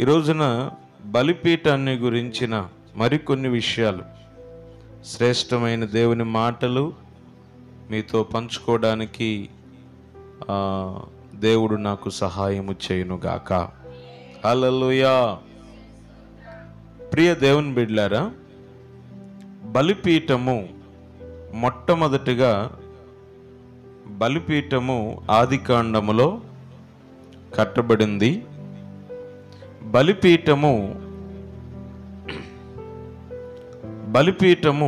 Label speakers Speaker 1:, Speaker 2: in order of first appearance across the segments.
Speaker 1: ఈ రోజున బలిపీఠాన్ని గురించిన మరికొన్ని విషయాలు శ్రేష్టమైన దేవుని మాటలు మీతో పంచుకోవడానికి ఆ, దేవుడు నాకు సహాయము చేయునుగాక హల్లెలూయా ప్రియ దేవుని బిడ్లారా బలిపీఠము మొట్టమొదటిగా బలిపీఠము ఆదికాండములో కట్టబడింది బలిపీఠము బలిపీఠము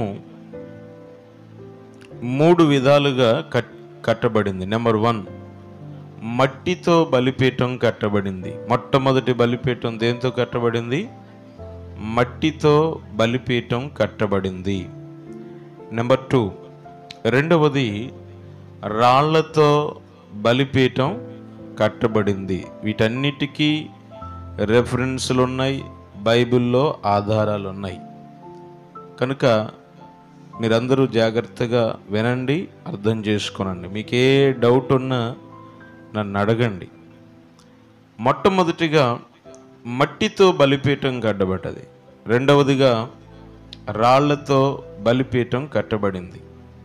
Speaker 1: మూడు విధాలుగా కట్ కట్టబడింది నెంబర్ వన్ మట్టితో బలిపీఠం కట్టబడింది మొట్టమొదటి బలిపీఠం దేంతో కట్టబడింది మట్టితో బలిపీఠం కట్టబడింది నెంబర్ టూ రెండవది రాళ్లతో బలిపీఠం కట్టబడింది వీటన్నిటికీ రెఫరెన్స్లు ఉన్నాయి బైబిల్లో ఆధారాలు ఉన్నాయి కనుక మీరందరూ జాగ్రత్తగా వినండి అర్థం చేసుకోనండి మీకు ఏ డౌట్ ఉన్నా నన్ను అడగండి మొట్టమొదటిగా మట్టితో బలిపీఠం కట్టబడ్డది రెండవదిగా రాళ్లతో బలిపీఠం కట్టబడింది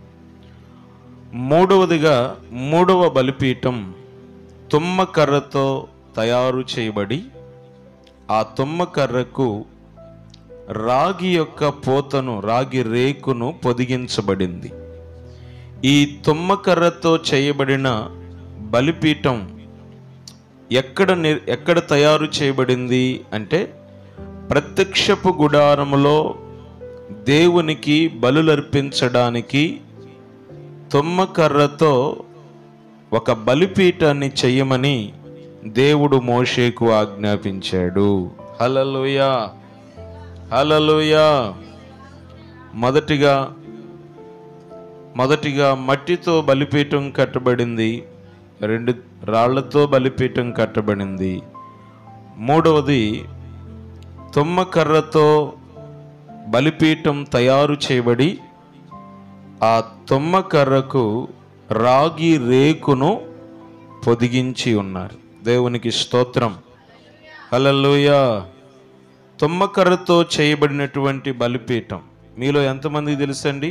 Speaker 1: మూడవదిగా మూడవ బలిపీఠం తుమ్మకర్రతో తయారు చేయబడి ఆ తుమ్మకర్రకు రాగి యొక్క పోతను రాగి రేకును పొదిగించబడింది ఈ తుమ్మకర్రతో చేయబడిన బలిపీఠం ఎక్కడ నిర్- ఎక్కడ తయారు చేయబడింది అంటే ప్రత్యక్షపు గుడారములో దేవునికి బలులర్పించడానికి తుమ్మకర్రతో ఒక బలిపీఠాన్ని చెయ్యమని దేవుడు మోషేకు ఆజ్ఞాపించాడు హలలుయా హలలుయా మొదటిగా మొదటిగా మట్టితో బలిపీఠం కట్టబడింది రెండు రాళ్లతో బలిపీఠం కట్టబడింది మూడవది తుమ్మకర్రతో బలిపీఠం తయారు చేయబడి ఆ తుమ్మకర్రకు రాగి రేకును పొదిగించి ఉన్నారు దేవునికి స్తోత్రం హల్లెలూయా తుమ్మకర్రతో చేయబడినటువంటి బలిపీఠం మీలో ఎంతమంది తెలుసండి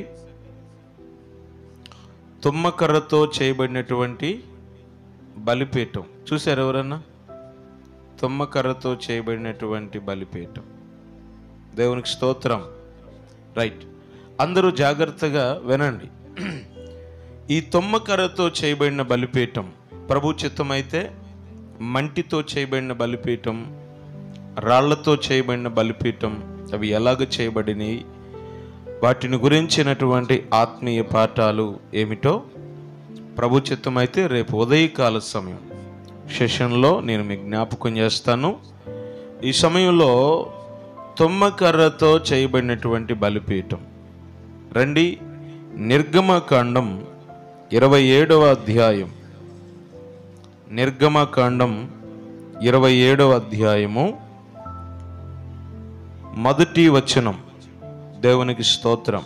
Speaker 1: తుమ్మకర్రతో చేయబడినటువంటి బలిపీఠం చూసారు ఎవరన్నా తుమ్మకర్రతో చేయబడినటువంటి బలిపీఠం దేవునికి స్తోత్రం రైట్ అందరూ జాగ్రత్తగా వినండి ఈ తుమ్మకర్రతో చేయబడిన బలిపీఠం ప్రభు చిత్తమైతే మంటితో చేయబడిన బలిపీఠం రాళ్లతో చేయబడిన బలిపీఠం అవి ఎలాగ చేయబడినాయి వాటిని గురించినటువంటి ఆత్మీయ పాఠాలు ఏమిటో ప్రభు చిత్తమైతే రేపు ఉదయకాల సమయం సెషన్లో నేను మీకు జ్ఞాపకం చేస్తాను ఈ సమయంలో తుమ్మకర్రతో చేయబడినటువంటి బలిపీఠం రండి నిర్గమకాండం ఇరవై ఏడవ అధ్యాయం నిర్గమకాండం ఇరవై ఏడవ అధ్యాయము మొదటి వచనం దేవునికి స్తోత్రం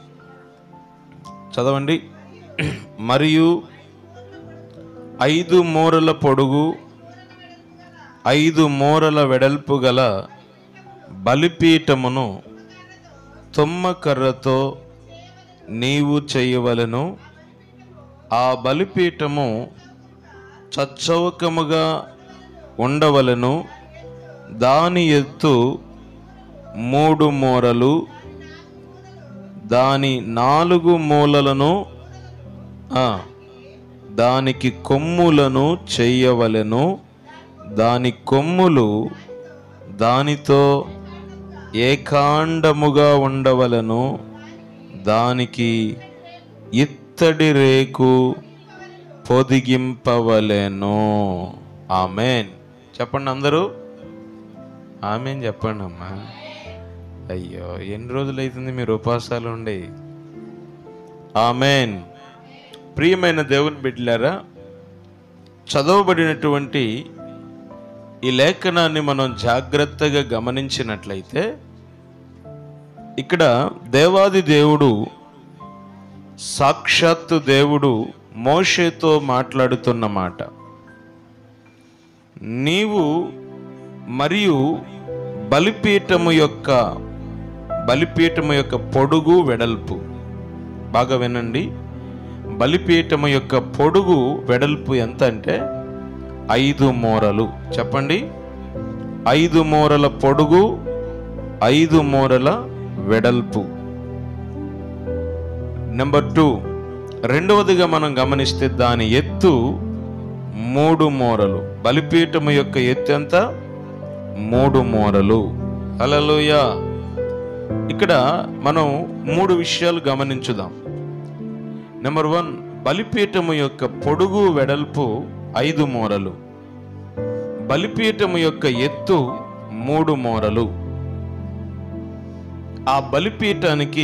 Speaker 1: చదవండి మరియు ఐదు మూరల పొడుగు ఐదు మూరల వెడల్పు గల బలిపీఠమును తుమ్మకర్రతో నీవు చేయవలను ఆ బలిపీఠము చచ్చౌకముగా ఉండవలను దాని ఎత్తు మూడు మూరలు దాని నాలుగు మూలలను ఆ, దానికి కొమ్ములను చెయ్యవలెను దాని కొమ్ములు దానితో ఏకాండముగా ఉండవలను దానికి ఇత్తడి రేకు పొదిగింపవలెను ఆమెన్ చెప్పండి అందరూ ఆమెన్ చెప్పండి అమ్మా అయ్యో ఎన్ని రోజులు అవుతుంది మీరు ఉపాసాలు ఉండి ఆమెన్ ప్రియమైన దేవుని బిడ్డలారా చదవబడినటువంటి ఈ లేఖనాన్ని మనం జాగ్రత్తగా గమనించినట్లయితే ఇక్కడ దేవాది దేవుడు సాక్షాత్తు దేవుడు మోషేతో మాట్లాడుతున్న మాట నీవు మరియు బలిపీఠము యొక్క బలిపీఠము యొక్క పొడుగు వెడల్పు బాగా వినండి బలిపీఠము యొక్క పొడుగు వెడల్పు ఎంత అంటే ఐదు మూరలు చెప్పండి ఐదు మూరల పొడుగు ఐదు మూరల వెడల్పు నెంబర్ టూ రెండవదిగా మనం గమనిస్తే దాని ఎత్తు మూడు మూరలు బలిపీఠము యొక్క ఎత్తు ఎంత మూడు మూరలు హల్లెలూయ ఇక్కడ మనం మూడు విషయాలు గమనించుదాం నెంబర్ వన్ బలిపీఠము యొక్క పొడుగు వెడల్పు ఐదు మూరలు బలిపీఠము యొక్క ఎత్తు మూడు మూరలు ఆ బలిపీఠానికి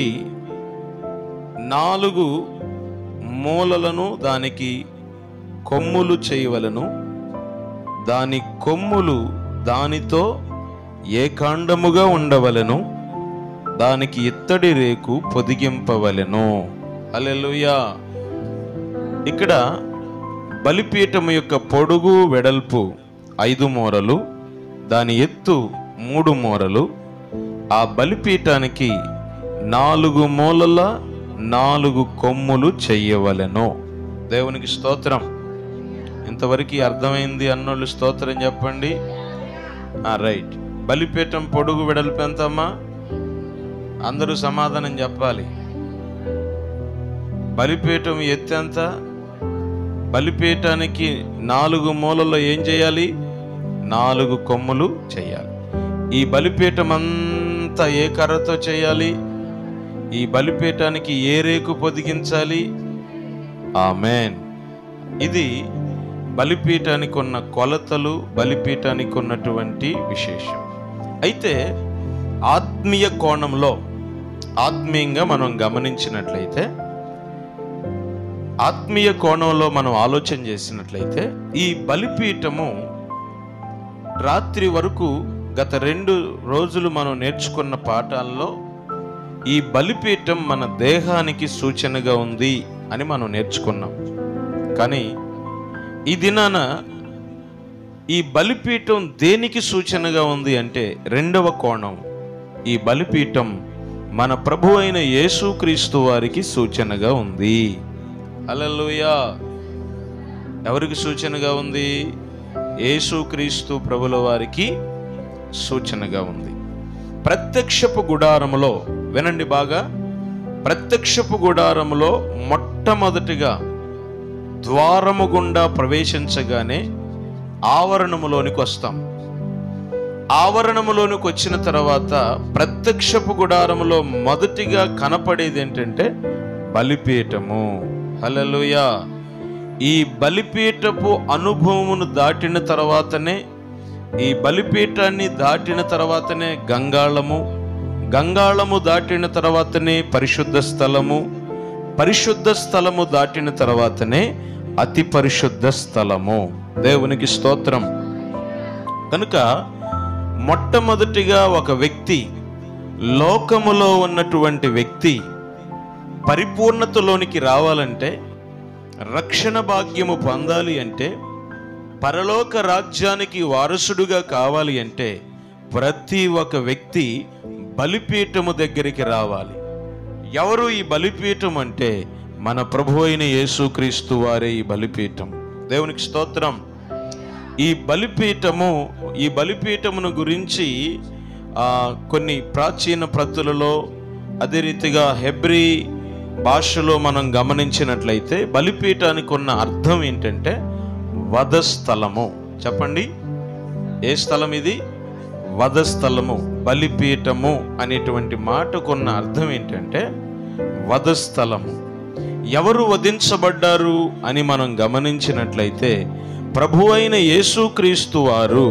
Speaker 1: నాలుగు మూలలను దానికి కొమ్ములు చేయవలను దాని కొమ్ములు దానితో ఏకాండముగా ఉండవలను దానికి ఇత్తడి రేకు పొదిగింపవలెను అలెలుయా ఇక్కడ బలిపీఠము యొక్క పొడుగు వెడల్పు ఐదు మూరలు దాని ఎత్తు మూడు మూరలు ఆ బలిపీఠానికి నాలుగు మూలల నాలుగు కొమ్ములు చెయ్యవలెను దేవునికి స్తోత్రం ఇంతవరకు అర్థమైంది అన్నోళ్ళు స్తోత్రం చెప్పండి ఆ, రైట్ బలిపీఠం పొడుగు వెడల్పు ఎంతమ్మా అందరూ సమాధానం చెప్పాలి బలిపీఠం ఎత్తెంత బలిపీఠానికి నాలుగు మూలలో ఏం చేయాలి నాలుగు కొమ్ములు చేయాలి ఈ బలిపీఠం అంతా ఏ కర్రతో చేయాలి ఈ బలిపీఠానికి ఏ రేకు పొదిగించాలి ఆమెన్ ఇది బలిపీఠానికి ఉన్న కొలతలు బలిపీఠానికి ఉన్నటువంటి విశేషం అయితే ఆత్మీయ కోణంలో ఆత్మీయంగా మనం గమనించినట్లయితే ఆత్మీయ కోణంలో మనం ఆలోచన చేసినట్లయితే ఈ బలిపీఠము రాత్రి వరకు గత రెండు రోజులు మనం నేర్చుకున్న పాఠాల్లో ఈ బలిపీఠం మన దేహానికి సూచనగా ఉంది అని మనం నేర్చుకున్నాం కానీ ఈ దినాన ఈ బలిపీఠం దేనికి సూచనగా ఉంది అంటే రెండవ కోణం ఈ బలిపీఠం మన ప్రభు అయిన యేసుక్రీస్తు వారికి సూచనగా ఉంది హల్లెలూయా ఎవరికి సూచనగా ఉంది యేసుక్రీస్తు ప్రభుల వారికి సూచనగా ఉంది ప్రత్యక్షపు గుడారములో వినండి బాగా ప్రత్యక్షపు గుడారములో మొట్టమొదటిగా ద్వారము గుండా ప్రవేశించగానే ఆవరణములోనికి వస్తాం ఆవరణములోనికి వచ్చిన తర్వాత ప్రత్యక్షపు గుడారములో మొదటిగా కనపడేది ఏంటంటే బలిపీఠము హల్లెలూయ ఈ బలిపీఠపు అనుభవమును దాటిన తర్వాతనే ఈ బలిపీఠాన్ని దాటిన తర్వాతనే గంగాళము గంగాళము దాటిన తర్వాతనే పరిశుద్ధ స్థలము పరిశుద్ధ స్థలము దాటిన తర్వాతనే అతి పరిశుద్ధ స్థలము దేవునికి స్తోత్రం కనుక మొట్టమొదటిగా ఒక వ్యక్తి లోకములో ఉన్నటువంటి వ్యక్తి పరిపూర్ణతలోనికి రావాలంటే రక్షణ భాగ్యము పొందాలి అంటే పరలోక రాజ్యానికి వారసుడుగా కావాలి అంటే ప్రతి ఒక్క వ్యక్తి బలిపీఠము దగ్గరికి రావాలి ఎవరు ఈ బలిపీఠం అంటే మన ప్రభు అయిన యేసుక్రీస్తు వారే ఈ బలిపీఠం దేవునికి స్తోత్రం ఈ బలిపీఠము ఈ బలిపీఠమును గురించి ఆ, కొన్ని ప్రాచీన ప్రతులలో అదే రీతిగా హెబ్రీ భాషలో మనం గమనించినట్లయితే బలిపీఠానికి ఉన్న అర్థం ఏంటంటే వధస్థలము చెప్పండి ఏ స్థలం ఇది వధస్థలము బలిపీఠము అనేటువంటి మాటకున్న అర్థం ఏంటంటే వధస్థలము ఎవరు వధించబడ్డారు అని మనం గమనించినట్లయితే ప్రభు అయిన యేసుక్రీస్తు వారు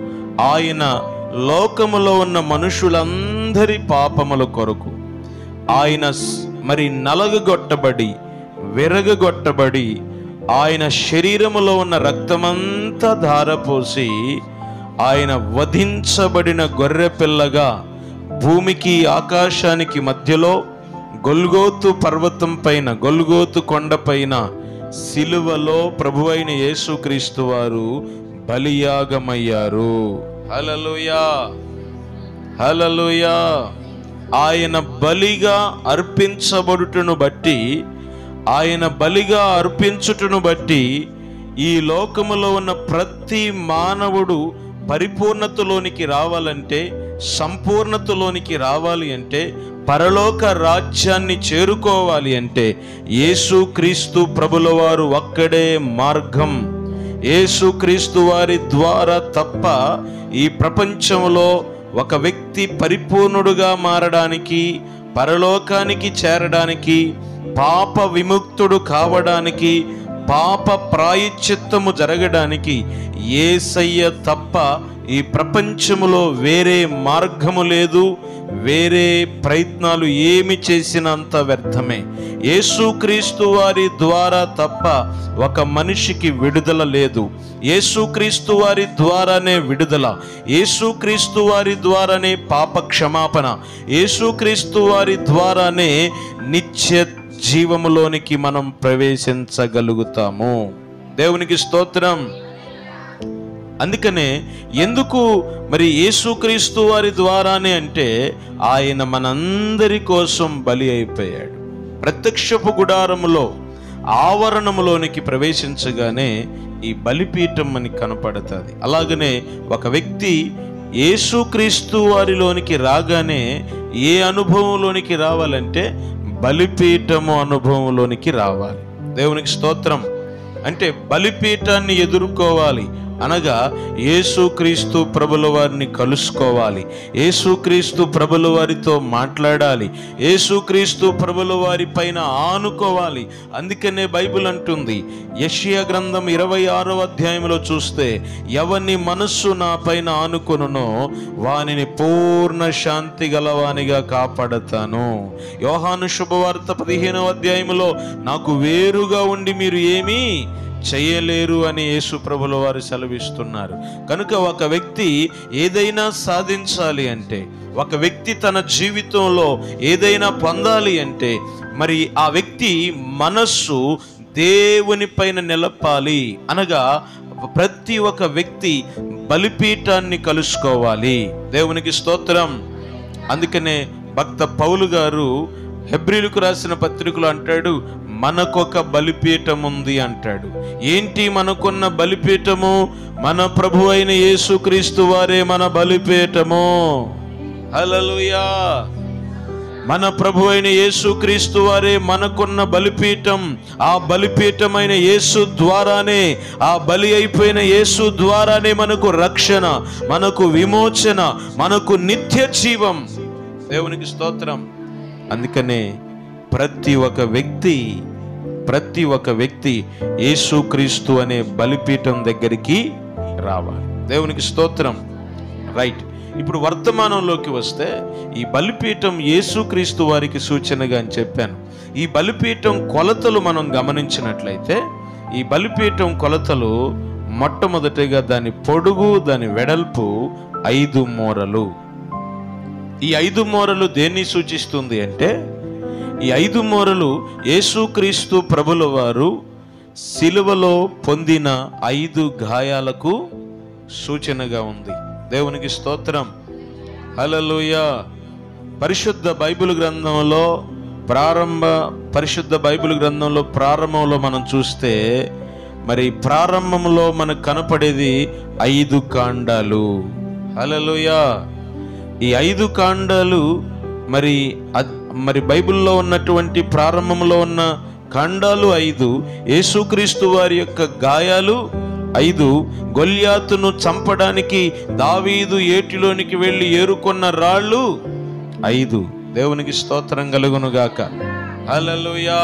Speaker 1: ఆయన లోకములో ఉన్న మనుషులందరి పాపముల కొరకు ఆయన స్- మరి నలగగొట్టబడి విరగగొట్టబడి ఆయన శరీరములో ఉన్న రక్తమంతా ధారపోసి ఆయన వధించబడిన గొర్రె పిల్లగా భూమికి ఆకాశానికి మధ్యలో గొల్గోతు పర్వతం పైన గొల్గోతు కొండ పైన సిలువలో ప్రభు అయిన యేసుక్రీస్తు వారు బలియాగమయ్యారు హలలుయా హలలుయా ఆయన బలిగా అర్పించబడుటను బట్టి ఆయన బలిగా అర్పించుటను బట్టి ఈ లోకములో ఉన్న ప్రతి మానవుడు పరిపూర్ణతలోనికి రావాలంటే సంపూర్ణతలోనికి రావాలి అంటే పరలోక రాజ్యాన్ని చేరుకోవాలి అంటే యేసుక్రీస్తు ప్రభుల వారు ఒక్కడే మార్గం యేసుక్రీస్తు వారి ద్వారా తప్ప ఈ ప్రపంచంలో ఒక వ్యక్తి పరిపూర్ణుడుగా మారడానికి పరలోకానికి చేరడానికి పాప విముక్తుడు కావడానికి పాప ప్రాయశ్చిత్తము జరగడానికి ఏసయ్య తప్ప ఈ ప్రపంచములో వేరే మార్గము లేదు వేరే ప్రయత్నాలు ఏమి చేసినంత వ్యర్థమే యేసుక్రీస్తు వారి ద్వారా తప్ప ఒక మనిషికి విడుదల లేదు యేసుక్రీస్తు వారి ద్వారానే విడుదల యేసుక్రీస్తు వారి ద్వారానే పాప క్షమాపణ యేసుక్రీస్తు వారి ద్వారానే నిత్య జీవములోనికి మనం ప్రవేశించగలుగుతాము దేవునికి స్తోత్రం అందుకనే ఎందుకు మరి యేసుక్రీస్తు వారి ద్వారానే అంటే ఆయన మనందరి కోసం బలి అయిపోయాడు ప్రత్యక్షపు గుడారములో ఆవరణములోనికి ప్రవేశించగానే ఈ బలిపీఠం మనకి కనపడుతుంది అలాగనే ఒక వ్యక్తి యేసుక్రీస్తు వారిలోనికి రాగానే ఏ అనుభవంలోనికి రావాలంటే బలిపీఠము అనుభవంలోనికి రావాలి దేవునికి స్తోత్రం అంటే బలిపీఠాన్ని ఎదుర్కోవాలి అనగా యేసుక్రీస్తు ప్రభుల వారిని కలుసుకోవాలి యేసుక్రీస్తు ప్రభుల వారితో మాట్లాడాలి యేసుక్రీస్తు ప్రభుల వారి పైన ఆనుకోవాలి అందుకనే బైబిల్ అంటుంది యషియా గ్రంథం ఇరవై ఆరో అధ్యాయంలో చూస్తే ఎవరిని మనస్సు నా పైన ఆనుకొనునో వానిని పూర్ణ శాంతి గలవానిగా కాపాడతాను యోహాను శుభవార్త పదిహేనవ అధ్యాయంలో నాకు వేరుగా ఉండి మీరు ఏమీ చేయలేరు అని యేసు ప్రభుల వారు సెలవిస్తున్నారు కనుక ఒక వ్యక్తి ఏదైనా సాధించాలి అంటే ఒక వ్యక్తి తన జీవితంలో ఏదైనా పొందాలి అంటే మరి ఆ వ్యక్తి మనస్సు దేవుని పైన నిలపాలి అనగా ప్రతి ఒక్క వ్యక్తి బలిపీఠాన్ని కలుసుకోవాలి దేవునికి స్తోత్రం అందుకనే భక్త పౌలు గారు హెబ్రిలకు రాసిన పత్రికలు అంటాడు మనకొక బలిపీఠం ఉంది అంటాడు ఏంటి మనకున్న బలిపీఠము మన ప్రభు అయిన యేసుక్రీస్తు వారే మన బలిపీఠము హల్లెలూయా మన ప్రభు అయిన యేసుక్రీస్తు వారే మనకున్న బలిపీఠం ఆ బలిపీఠమైన యేసు ద్వారానే ఆ బలి అయిపోయిన యేసు ద్వారానే మనకు రక్షణ మనకు విమోచన మనకు నిత్య జీవం దేవునికి స్తోత్రం అందుకనే ప్రతి ఒక్క వ్యక్తి ప్రతి ఒక్క వ్యక్తి యేసుక్రీస్తు అనే బలిపీఠం దగ్గరికి రావాలి దేవునికి స్తోత్రం రైట్ ఇప్పుడు వర్తమానంలోకి వస్తే ఈ బలిపీఠం యేసుక్రీస్తు వారికి సూచనగా అని చెప్పాను ఈ బలిపీఠం కొలతలు మనం గమనించినట్లయితే ఈ బలిపీఠం కొలతలు మొట్టమొదటిగా దాని పొడుగు దాని వెడల్పు ఐదు మూరలు ఈ ఐదు మూరలు దేన్ని సూచిస్తుంది అంటే ఈ ఐదు మూరలు యేసుక్రీస్తు ప్రభుల వారు సిలువలో పొందిన ఐదు గాయాలకు సూచనగా ఉంది దేవునికి స్తోత్రం హలలుయ పరిశుద్ధ బైబిల్ గ్రంథంలో ప్రారంభ పరిశుద్ధ బైబిల్ గ్రంథంలో ప్రారంభంలో మనం చూస్తే మరి ప్రారంభంలో మనకు కనపడేది ఐదు కాండాలు హలలుయా ఈ ఐదు కాండాలు మరి అద్- మరి బైబిల్లో ఉన్నటువంటి ప్రారంభంలో ఉన్న కాండాలు ఐదు యేసుక్రీస్తు వారి యొక్క గాయాలు ఐదు గొల్యాతును చంపడానికి దావీదు ఏటిలోనికి వెళ్ళి ఏరుకొన్న రాళ్ళు ఐదు దేవునికి స్తోత్రం కలుగునుగాక హల్లెలూయా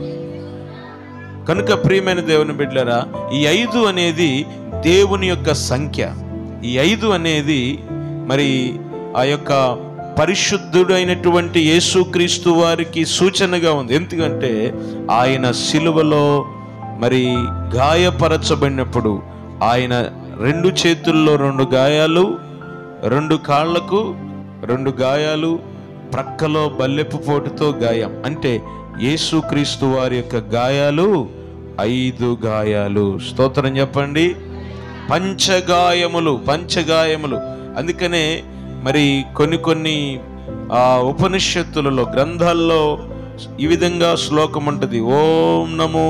Speaker 1: కనుక ప్రియమైన దేవుని బిడ్డలరా ఈ ఐదు అనేది దేవుని యొక్క సంఖ్య ఈ ఐదు అనేది మరి ఆ యొక్క పరిశుద్ధుడైనటువంటి యేసుక్రీస్తు వారికి సూచనగా ఉంది ఎందుకంటే ఆయన సిలువలో మరి గాయపరచబడినప్పుడు ఆయన రెండు చేతుల్లో రెండు గాయాలు రెండు కాళ్లకు రెండు గాయాలు ప్రక్కలో బల్లెపు పోటుతో గాయం అంటే యేసుక్రీస్తు వారి యొక్క గాయాలు ఐదు గాయాలు స్తోత్రం చెప్పండి పంచగాయములు పంచగాయములు అందుకనే మరి కొన్ని కొన్ని ఆ ఉపనిషత్తులలో గ్రంథాల్లో ఈ విధంగా శ్లోకం ఉంటుంది ఓం నమో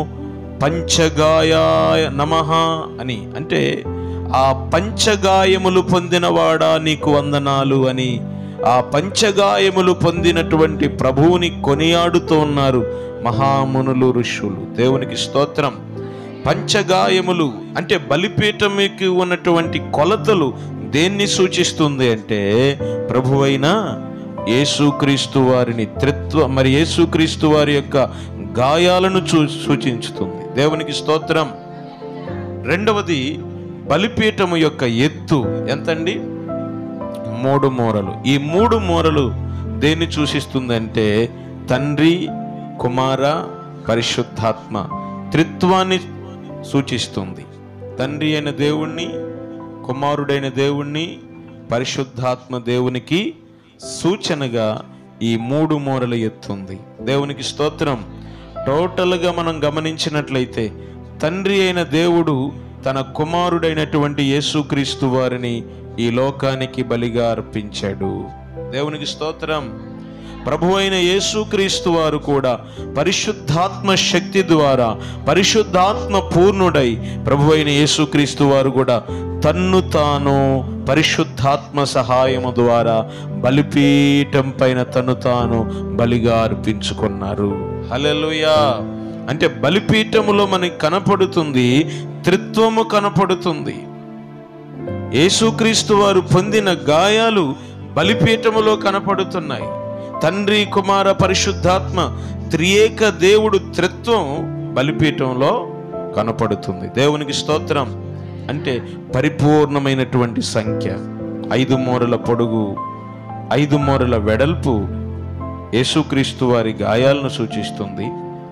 Speaker 1: పంచగాయాయ నమః అని అంటే ఆ పంచగాయములు పొందినవాడా నీకు వందనాలు అని ఆ పంచగాయములు పొందినటువంటి ప్రభువుని కొనియాడుతూ ఉన్నారు మహామునులు ఋషులు దేవునికి స్తోత్రం పంచగాయములు అంటే బలిపీఠమికి ఉన్నటువంటి కొలతలు దేన్ని సూచిస్తుంది అంటే ప్రభువైన యేసుక్రీస్తు వారిని త్రిత్వ మరి యేసుక్రీస్తు వారి యొక్క గాయాలను చూ సూచించుతుంది దేవునికి స్తోత్రం రెండవది బలిపీఠము యొక్క ఎత్తు ఎంతండి మూడు మూరలు ఈ మూడు మూరలు దేన్ని సూచిస్తుందంటే తండ్రి కుమార పరిశుద్ధాత్మ త్రిత్వాన్ని సూచిస్తుంది తండ్రి అయిన దేవుణ్ణి కుమారుడైన దేవుణ్ణి పరిశుద్ధాత్మ దేవునికి సూచనగా ఈ మూడు మూరల ఎత్తుంది దేవునికి స్తోత్రం టోటల్గా మనం గమనించినట్లయితే తండ్రి అయిన దేవుడు తన కుమారుడైనటువంటి యేసుక్రీస్తు వారిని ఈ లోకానికి బలిగా అర్పించాడు దేవునికి స్తోత్రం ప్రభు అయిన యేసుక్రీస్తు వారు కూడా పరిశుద్ధాత్మ శక్తి ద్వారా పరిశుద్ధాత్మ పూర్ణుడై ప్రభు అయిన యేసుక్రీస్తు వారు కూడా తన్ను తాను పరిశుద్ధాత్మ సహాయము ద్వారా బలిపీఠం పైన తను తాను బలిగా అర్పించుకున్నారు హల్లెలూయా అంటే బలిపీఠములో మనకి కనపడుతుంది త్రిత్వము కనపడుతుంది యేసుక్రీస్తు వారు పొందిన గాయాలు బలిపీఠములో కనపడుతున్నాయి తండ్రి కుమార పరిశుద్ధాత్మ త్రియేక దేవుడు త్రిత్వం బలిపీఠంలో కనపడుతుంది దేవునికి స్తోత్రం అంటే పరిపూర్ణమైనటువంటి సంఖ్య ఐదు మూరల పొడుగు ఐదు మూరల వెడల్పు యేసుక్రీస్తు వారి గాయాలను సూచిస్తుంది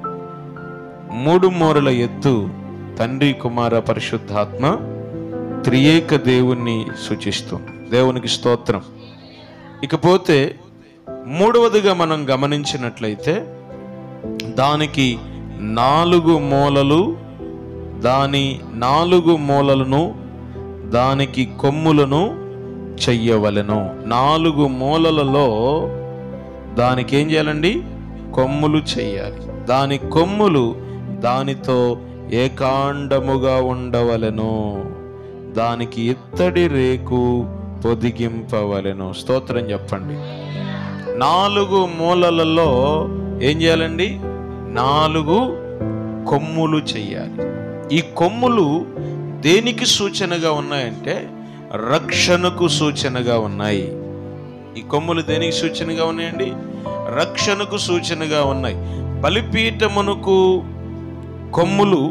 Speaker 1: మూడు మూరల ఎత్తు తండ్రి కుమార పరిశుద్ధాత్మ త్రియేక దేవుణ్ణి సూచిస్తుంది దేవునికి స్తోత్రం ఇకపోతే మూడవదిగా మనం గమనించినట్లయితే దానికి నాలుగు మూలలు దాని నాలుగు మూలలను దానికి కొమ్ములను చెయ్యవలెను నాలుగు మూలలలో దానికి ఏం చేయాలండి కొమ్ములు చెయ్యాలి దాని కొమ్ములు దానితో ఏకాండముగా ఉండవలెను దానికి ఇత్తడి రేకు పొదిగింపవలెను స్తోత్రం చెప్పండి నాలుగు మూలలలో ఏం చేయాలండి నాలుగు కొమ్ములు చెయ్యాలి ఈ కొమ్ములు దేనికి సూచనగా ఉన్నాయంటే రక్షణకు సూచనగా ఉన్నాయి ఈ కొమ్ములు దేనికి సూచనగా ఉన్నాయండి రక్షణకు సూచనగా ఉన్నాయి బలిపీఠమునకు కొమ్ములు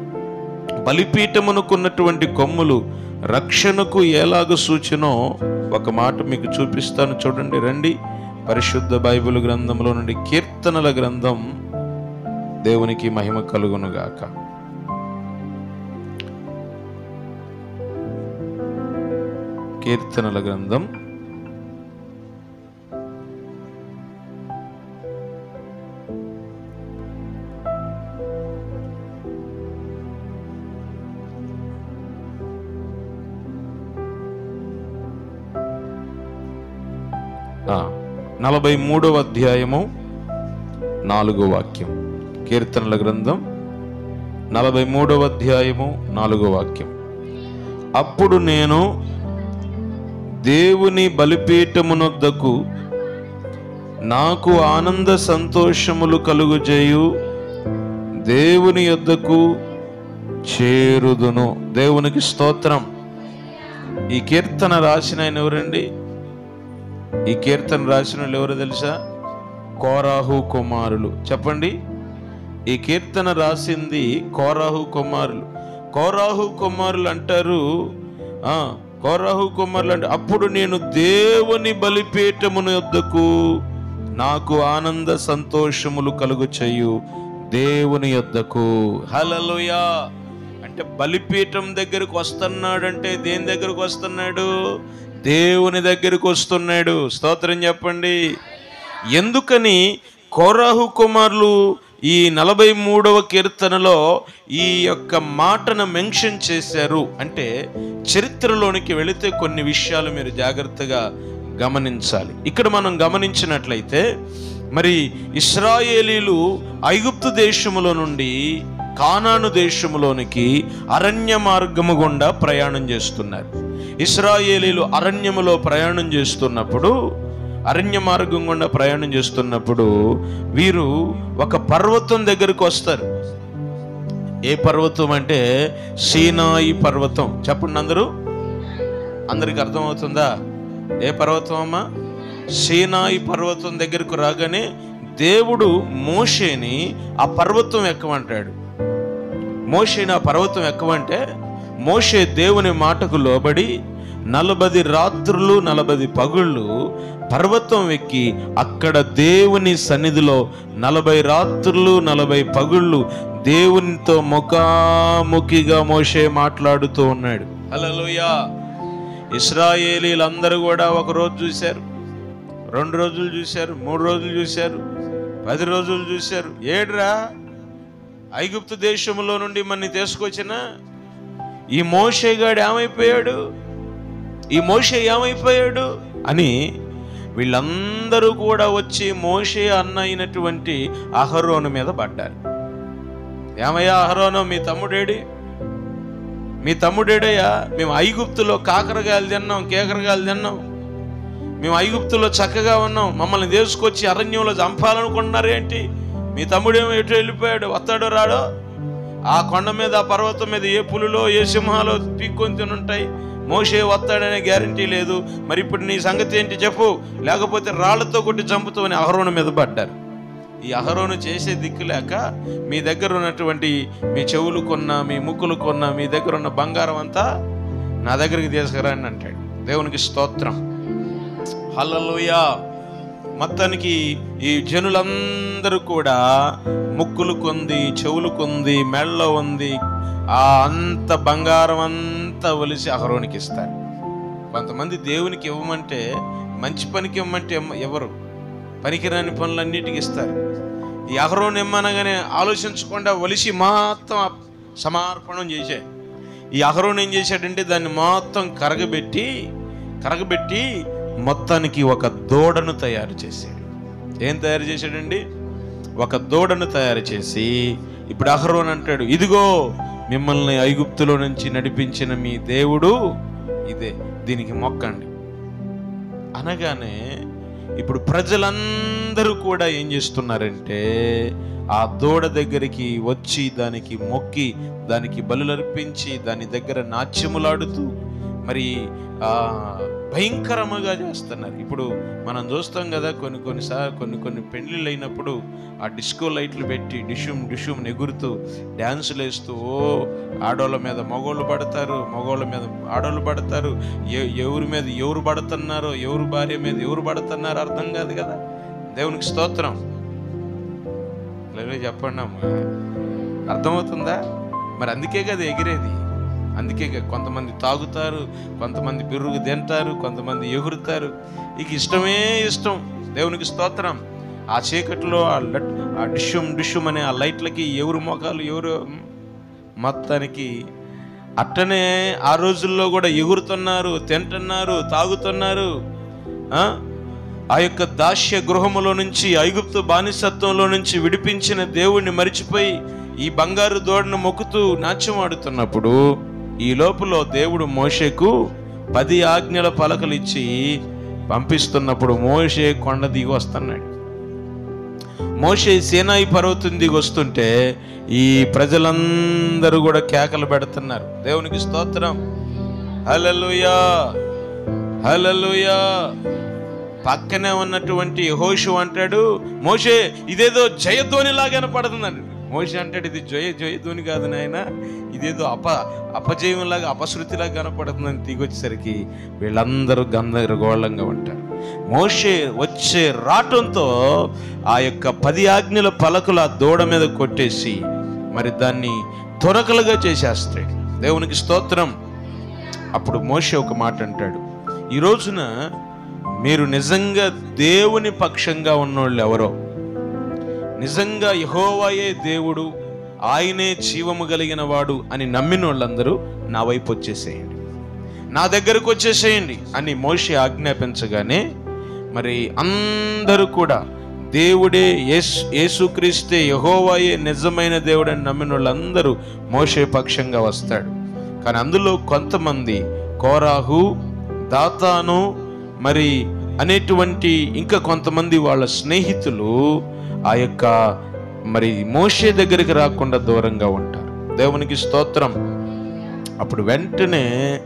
Speaker 1: బలిపీఠమునకున్నటువంటి కొమ్ములు రక్షణకు ఎలాగ సూచనో ఒక మాట మీకు చూపిస్తాను చూడండి రండి పరిశుద్ధ బైబిల్ గ్రంథంలో నుండి కీర్తనల గ్రంథం దేవునికి మహిమ కలుగునుగాక కీర్తనల గ్రంథం ఆ, నలభై మూడవ అధ్యాయము నాలుగో వాక్యం కీర్తనల గ్రంథం నలభై మూడవ అధ్యాయము నాలుగో వాక్యం అప్పుడు నేను దేవుని బలిపీఠమునొద్దకు నాకు ఆనంద సంతోషములు కలుగుజేయు దేవుని యొద్దకు చేరుదును దేవునికి స్తోత్రం ఈ కీర్తన రాసిన ఆయన ఎవరండి ఈ కీర్తన రాసిన వాళ్ళు ఎవరో తెలుసా కోరాహు కుమారులు చెప్పండి ఈ కీర్తన రాసింది కోరాహు కుమారులు కోరాహు కుమారులు అంటారు ఆ కోరాహు కుమారులు అంటే అప్పుడు నేను దేవుని బలిపీఠమును యొద్దకు నాకు ఆనంద సంతోషములు కలుగు చేయు దేవుని యొద్దకు హలలుయా అంటే బలిపీఠం దగ్గరకు వస్తున్నాడంటే దేని దగ్గరకు వస్తున్నాడు దేవుని దగ్గరకు వస్తున్నాడు స్తోత్రం చెప్పండి ఎందుకని కోరాహు కుమారులు ఈ నలభై మూడవ కీర్తనలో ఈ యొక్క మాటను మెన్షన్ చేశారు అంటే చరిత్రలోనికి వెళితే కొన్ని విషయాలు మీరు జాగ్రత్తగా గమనించాలి ఇక్కడ మనం గమనించినట్లయితే మరి ఇస్రాయేలీలు ఐగుప్తు దేశములో నుండి కానాను దేశములోనికి అరణ్య మార్గము గుండా ప్రయాణం చేస్తున్నారు ఇస్రాయేలీలు అరణ్యములో ప్రయాణం చేస్తున్నప్పుడు అరణ్య మార్గం గుండా ప్రయాణం చేస్తున్నప్పుడు వీరు ఒక పర్వతం దగ్గరకు వస్తారు ఏ పర్వతం అంటే సీనాయి పర్వతం చెప్పండి అందరూ అందరికి అర్థమవుతుందా ఏ పర్వతం అమ్మా సీనాయి పర్వతం దగ్గరకు రాగానే దేవుడు మోషేని ఆ పర్వతం ఎక్కమంటాడు మోషేని ఆ పర్వతం ఎక్కమంటే మోషే దేవుని మాటకు లోబడి నలభది రాత్రులు నలభది పగుళ్ళు పర్వతం ఎక్కి అక్కడ దేవుని సన్నిధిలో నలభై రాత్రులు నలభై పగుళ్ళు దేవునితో ముఖాముఖిగా మోషే మాట్లాడుతూ ఉన్నాడు హల్లెలూయా ఇస్రాయేలీలందరూ కూడా ఒక రోజు చూశారు రెండు రోజులు చూశారు మూడు రోజులు చూశారు పది రోజులు చూశారు ఏడ్రా ఐగుప్తు దేశంలో నుండి మన్ని తీసుకొచ్చిన ఈ మోషేగాడు ఏమైపోయాడు ఈ మోషే ఏమైపోయాడు అని వీళ్ళందరూ కూడా వచ్చి మోషే అన్న అయినటువంటి అహరోను మీద పడ్డారు ఏమయ్యా అహరోను మీ తమ్ముడేడి మీ తమ్ముడేడయ్యా మేము ఐగుప్తులో కాకరకాయలు తిన్నాం కేకరకాయలు తిన్నాం మేము ఐగుప్తులో చక్కగా ఉన్నాం మమ్మల్ని తీసుకొచ్చి అరణ్యంలో చంపాలనుకుంటున్నారేంటి మీ తమ్ముడేమో ఎటు వెళ్ళిపోయాడు వస్తాడో రాడో ఆ కొండ మీద ఆ పర్వతం మీద ఏ పులులో ఏ సింహాలో పీక్కొని తినుంటాయి మోసే వస్తాడనే గ్యారంటీ లేదు మరి ఇప్పుడు నీ సంగతి ఏంటి చెప్పు లేకపోతే రాళ్లతో కొట్టి చంపుతామని అహరోను మీద పడ్డారు ఈ అహరోను చేసే దిక్కు లేక మీ దగ్గర ఉన్నటువంటి మీ చెవులు కొన్న మీ ముక్కులు కొన్న మీ దగ్గర ఉన్న బంగారం అంతా నా దగ్గరికి తీసుకురండి అంటాడు దేవునికి స్తోత్రం హల్లెలూయా మొత్తానికి ఈ జనులందరూ కూడా ముక్కులు కొంది చెవులు కొంది మెళ్ళ ఉంది ఆ అంత బంగారం అంతా ఒలిసి అహరోనికి ఇస్తారు కొంతమంది దేవునికి ఇవ్వమంటే మంచి పనికి ఇవ్వమంటే ఇమ్మ- ఎవరు పనికిరాని పనులన్నిటికి ఇస్తారు ఈ అహరోన్ ఇమ్మనగానే ఆలోచించకుండా ఒలిసి మొత్తం ఆ సమర్పణం చేశాడు ఈ అహరోన్ ఏం చేశాడంటే దాన్ని మొత్తం కరగబెట్టి కరగబెట్టి మొత్తానికి ఒక దూడను తయారు చేశాడు ఏం తయారు చేశాడండి ఒక దూడను తయారు చేసి ఇప్పుడు అహరోన్ అంటాడు ఇదిగో మిమ్మల్ని ఐగుప్తులో నుంచి నడిపించిన మీ దేవుడు ఇదే దీనికి మొక్కండి అనగానే ఇప్పుడు ప్రజలందరూ కూడా ఏం చేస్తున్నారంటే ఆ దూడ దగ్గరికి వచ్చి దానికి మొక్కి దానికి బలులర్పించి దాని దగ్గర నాట్యములాడుతూ మరి ఆ భయంకరముగా చేస్తున్నారు ఇప్పుడు మనం చూస్తాం కదా కొన్ని కొన్నిసార్లు కొన్ని కొన్ని పెళ్ళిళ్ళు అయినప్పుడు ఆ డిస్కో లైట్లు పెట్టి డిషుమ్ డిషుమ్ ఎగురుతూ డ్యాన్సులు వేస్తూ ఓ ఆడోళ్ళ మీద మగోళ్ళు పడతారు మగోళ్ళ మీద ఆడోళ్ళు పడతారు ఎ- ఎవరి మీద ఎవరు పడుతున్నారో ఎవరు భార్య మీద ఎవరు పడుతున్నారో అర్థం కాదు కదా దేవునికి స్తోత్రం లేదు చెప్పండి అమ్మా అర్థమవుతుందా మరి అందుకే కదా ఎగిరేది అందుకే కదా కొంతమంది తాగుతారు కొంతమంది బిర్రుగు తింటారు కొంతమంది ఎగురుతారు ఇక ఇష్టమే ఇష్టం దేవునికి స్తోత్రం ఆ చీకట్లో ఆ లట్ ఆ డిషుమ్ డిషుమ్ అనే ఆ లైట్లకి ఎవరు మొఖాలు ఎవరు మొత్తానికి అట్టనే ఆ రోజుల్లో కూడా ఎగురుతున్నారు తింటున్నారు తాగుతున్నారు ఆ? ఆ యొక్క దాస్య గృహములో నుంచి ఐగుప్తు బానిసత్వంలో నుంచి విడిపించిన దేవుణ్ణి మరిచిపోయి ఈ బంగారు దోడను మొక్కుతూ నాట్యమాడుతున్నప్పుడు ఈ లోపల దేవుడు మోషేకు పది ఆజ్ఞల పలకలు ఇచ్చి పంపిస్తున్నప్పుడు మోషే కొండ దిగి వస్తున్నాడు మోషే సేనాయి పర్వతం దిగి వస్తుంటే ఈ ప్రజలందరూ కూడా కేకలు పెడుతున్నారు దేవునికి స్తోత్రం హల్లెలూయా హల్లెలూయా పక్కనే ఉన్నటువంటి హోషు అంటాడు మోషే ఇదేదో జయధ్వని లాగా కనపడుతుందండి మోషే అంటాడు ఇది జయ జయధ్వని కాదు నాయన ఇదేదో అప అపజయంలాగా అపశృతిలాగా కనపడుతుందని దిగొచ్చేసరికి వీళ్ళందరూ గందరగోళంగా ఉంటారు మోషే వచ్చే రావటంతో ఆ యొక్క పది ఆజ్ఞల పలకలు ఆ దూడ మీద కొట్టేసి మరి దాన్ని తొరకలుగా చేసేస్తాడు దేవునికి స్తోత్రం అప్పుడు మోషే ఒక మాట అంటాడు ఈ రోజున మీరు నిజంగా దేవుని పక్షంగా ఉన్నోళ్ళు ఎవరో నిజంగా యహోవాయే దేవుడు ఆయనే జీవము కలిగిన వాడు అని నమ్మిన వాళ్ళందరూ నా వైపు వచ్చేసేయండి నా దగ్గరకు వచ్చేసేయండి అని మోషే ఆజ్ఞాపించగానే మరి అందరూ కూడా దేవుడే యేసు యేసుక్రీస్తే యహోవాయే నిజమైన దేవుడని నమ్మిన వాళ్ళందరూ మోషే పక్షంగా వస్తాడు కానీ అందులో కొంతమంది కోరాహు దాతాను మరి అనేటువంటి ఇంకా కొంతమంది వాళ్ళ స్నేహితులు ఆ యొక్క మరి మోషే దగ్గరికి రాకుండా దూరంగా ఉంటారు దేవునికి స్తోత్రం అప్పుడు వెంటనే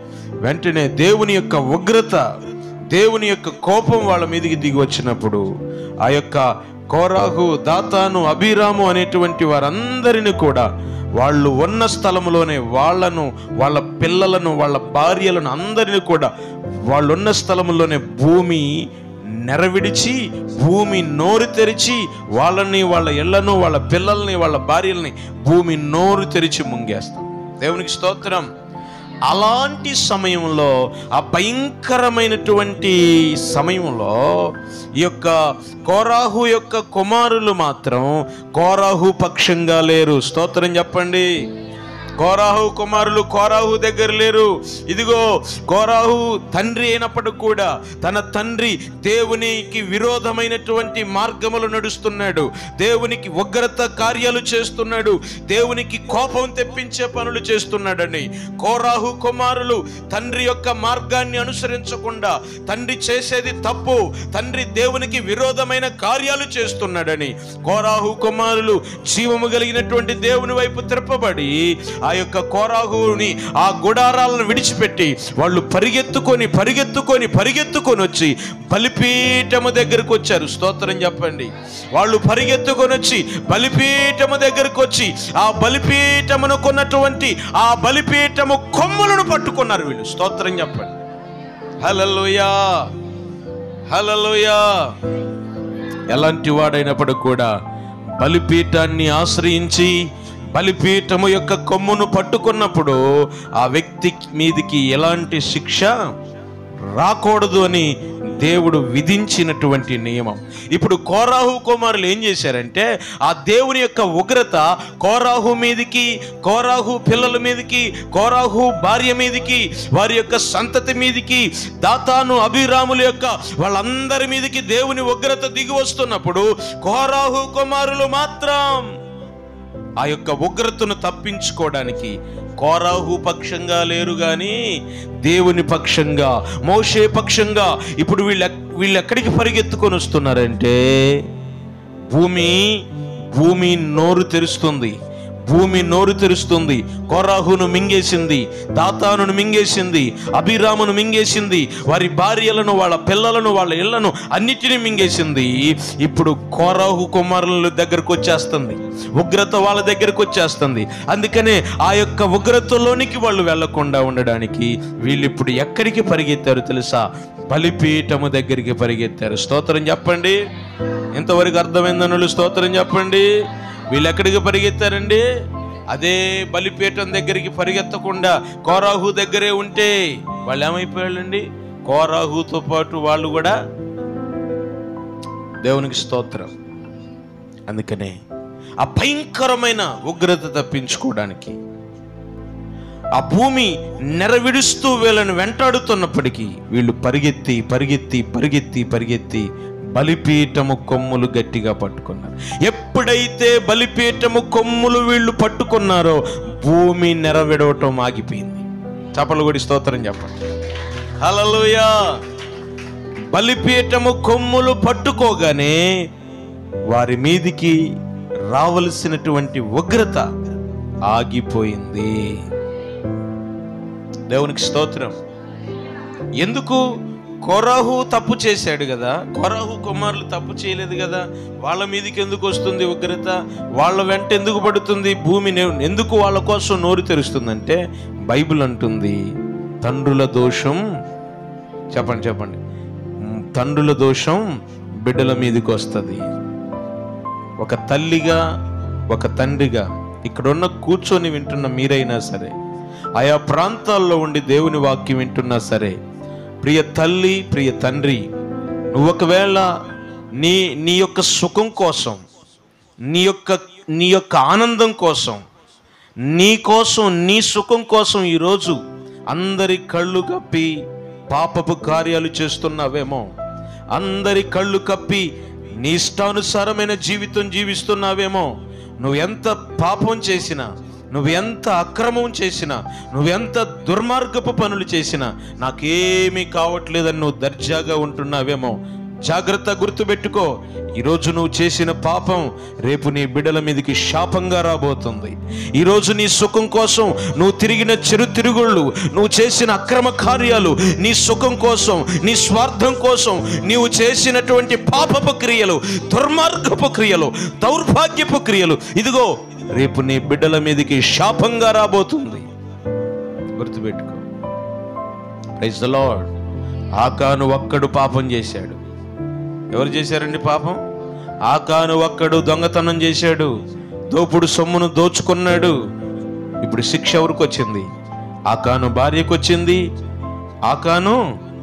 Speaker 1: వెంటనే దేవుని యొక్క ఉగ్రత దేవుని యొక్క కోపం వాళ్ళ మీదకి దిగి వచ్చినప్పుడు ఆ యొక్క కోరాహు దాతాను అభిరాము అనేటువంటి వారందరిని కూడా వాళ్ళు ఉన్న స్థలంలోనే వాళ్ళను వాళ్ళ పిల్లలను వాళ్ళ భార్యలను అందరిని కూడా వాళ్ళున్న స్థలంలోనే భూమి నెరవిడిచి భూమి నోరు తెరిచి వాళ్ళని వాళ్ళ ఇళ్లను వాళ్ళ పిల్లల్ని వాళ్ళ భార్యల్ని భూమి నోరు తెరిచి ముంగేస్తాం దేవునికి స్తోత్రం అలాంటి సమయంలో ఆ భయంకరమైనటువంటి సమయంలో ఈ యొక్క కోరాహు యొక్క కుమారులు మాత్రం కోరాహు పక్షంగా లేరు స్తోత్రం చెప్పండి కోరాహు కుమారులు కోరాహు దగ్గర లేరు ఇదిగో కోరాహు తండ్రి అయినప్పటికి కూడా తన తండ్రి దేవునికి విరోధమైనటువంటి మార్గములు నడుస్తున్నాడు దేవునికి ఉగ్రత కార్యాలు చేస్తున్నాడు దేవునికి కోపం తెప్పించే పనులు చేస్తున్నాడని కోరాహు కుమారులు తండ్రి యొక్క మార్గాన్ని అనుసరించకుండా తండ్రి చేసేది తప్పు తండ్రి దేవునికి విరోధమైన కార్యాలు చేస్తున్నాడని కోరాహు కుమారులు జీవము కలిగినటువంటి దేవుని వైపు తిరపబడి ఆ యొక్క కోరాహుని ఆ గుడారాలను విడిచిపెట్టి వాళ్ళు పరిగెత్తుకొని పరిగెత్తుకొని పరిగెత్తుకొని వచ్చి బలిపీఠము దగ్గరకు వచ్చారు స్తోత్రం చెప్పండి వాళ్ళు పరిగెత్తుకొని వచ్చి బలిపీఠము దగ్గరకు వచ్చి ఆ బలిపీఠమును కొన్నటువంటి ఆ బలిపీఠము కొమ్ములను పట్టుకున్నారు వీళ్ళు స్తోత్రం చెప్పండి హలలుయా హలలుయా ఎలాంటి వాడైనప్పుడు కూడా బలిపీఠాన్ని ఆశ్రయించి బలిపీఠము యొక్క కొమ్మును పట్టుకున్నప్పుడు ఆ వ్యక్తి మీదికి ఎలాంటి శిక్ష రాకూడదు అని దేవుడు విధించినటువంటి నియమం ఇప్పుడు కోరాహు కుమారులు ఏం చేశారంటే ఆ దేవుని యొక్క ఉగ్రత కోరాహు మీదికి కోరాహు పిల్లల మీదికి కోరాహు భార్య మీదికి వారి యొక్క సంతతి మీదికి దాతాను అభిరాముల యొక్క వాళ్ళందరి మీదికి దేవుని ఉగ్రత దిగి వస్తున్నప్పుడు కోరాహు కుమారులు మాత్రం ఆ యొక్క ఉగ్రతను తప్పించుకోవడానికి కోరాహు పక్షంగా లేరు గాని దేవుని పక్షంగా మోషే పక్షంగా ఇప్పుడు వీళ్ళు ఎక్- వీళ్ళు ఎక్కడికి పరిగెత్తుకొని వస్తున్నారంటే భూమి భూమి నోరు తెరుస్తుంది భూమి నోరు తెరుస్తుంది కోరాహును మింగేసింది దాతానును మింగేసింది అభిరామును మింగేసింది వారి భార్యలను వాళ్ళ పిల్లలను వాళ్ళ ఇళ్లను అన్నిటినీ మింగేసింది ఇప్పుడు కోరాహు కుమారుల దగ్గరకు వచ్చేస్తుంది ఉగ్రత వాళ్ళ దగ్గరకు వచ్చేస్తుంది అందుకనే ఆ యొక్క ఉగ్రతలోనికి వాళ్ళు వెళ్లకుండా ఉండడానికి వీళ్ళు ఇప్పుడు ఎక్కడికి పరిగెత్తారు తెలుసా బలిపీఠము దగ్గరికి పరిగెత్తారు స్తోత్రం చెప్పండి ఇంతవరకు అర్థమైందనులు స్తోత్రం చెప్పండి వీళ్ళు ఎక్కడికి పరిగెత్తారండి అదే బలిపీఠం దగ్గరికి పరిగెత్తకుండా కోరాహు దగ్గరే ఉంటే వాళ్ళు ఏమైపోయాళ్ళండి కోరాహుతో పాటు వాళ్ళు కూడా దేవునికి స్తోత్రం అందుకనే ఆ భయంకరమైన ఉగ్రత తప్పించుకోవడానికి ఆ భూమి నెరవిడుస్తూ వీళ్ళని వెంటాడుతున్నప్పటికీ వీళ్ళు పరిగెత్తి పరిగెత్తి పరిగెత్తి పరిగెత్తి బలిపీఠము కొమ్ములు గట్టిగా పట్టుకున్నారు ఎప్పుడైతే బలిపీఠము కొమ్ములు వీళ్ళు పట్టుకున్నారో భూమి నెరవిడవటం ఆగిపోయింది చపలు కొడి స్తోత్రం చెప్పండి హల్లెలూయా బలిపీఠము కొమ్ములు పట్టుకోగానే వారి మీదికి రావలసినటువంటి ఉగ్రత ఆగిపోయింది దేవునికి స్తోత్రం ఎందుకు కొరాహు తప్పు చేశాడు కదా కొరాహు కుమారులు తప్పు చేయలేదు కదా వాళ్ళ మీదకి ఎందుకు వస్తుంది ఉగ్రత వాళ్ళ వెంట ఎందుకు పడుతుంది భూమి నే- ఎందుకు వాళ్ళ కోసం నోరు తెరుస్తుందంటే బైబిల్ అంటుంది తండ్రుల దోషం చెప్పండి చెప్పండి మ్, తండ్రుల దోషం బిడ్డల మీదకి వస్తుంది ఒక తల్లిగా ఒక తండ్రిగా ఇక్కడున్న కూర్చొని వింటున్న మీరైనా సరే ఆయా ప్రాంతాల్లో ఉండి దేవుని వాక్యం వింటున్నా సరే ప్రియ తల్లి ప్రియ తండ్రి నువ్వు ఒకవేళ నీ నీ యొక్క సుఖం కోసం నీ యొక్క నీ యొక్క ఆనందం కోసం నీ కోసం నీ సుఖం కోసం ఈరోజు అందరి కళ్ళు కప్పి పాపపు కార్యాలు చేస్తున్నావేమో అందరి కళ్ళు కప్పి నీ ఇష్టానుసారమైన జీవితం జీవిస్తున్నావేమో నువ్వు ఎంత పాపం చేసినా నువ్వు ఎంత అక్రమం చేసినా నువ్వెంత దుర్మార్గపు పనులు చేసినా నాకేమీ కావట్లేదని నువ్వు దర్జాగా ఉంటున్నావేమో జాగ్రత్త గుర్తుపెట్టుకో ఈరోజు నువ్వు చేసిన పాపం రేపు నీ బిడ్డల మీదకి శాపంగా రాబోతుంది ఈరోజు నీ సుఖం కోసం నువ్వు తిరిగిన చెరు తిరుగుళ్ళు నువ్వు చేసిన అక్రమ కార్యాలు నీ సుఖం కోసం నీ స్వార్థం కోసం నీవు చేసినటువంటి పాపపు క్రియలు దుర్మార్గపు క్రియలు దౌర్భాగ్యపు క్రియలు ఇదిగో రేపు నీ బిడ్డల మీదకి శాపంగా రాబోతుంది గుర్తుపెట్టుకో ప్రైజ్ ద లార్డ్ ఆకాను ఒక్కడు పాపం చేశాడు ఎవరు చేశారండి పాపం ఆకాను ఒక్కడు దొంగతనం చేశాడు దోపుడు సొమ్మును దోచుకున్నాడు ఇప్పుడు శిక్ష ఎవరికి వచ్చింది ఆకాను భార్యకు వచ్చింది ఆకాను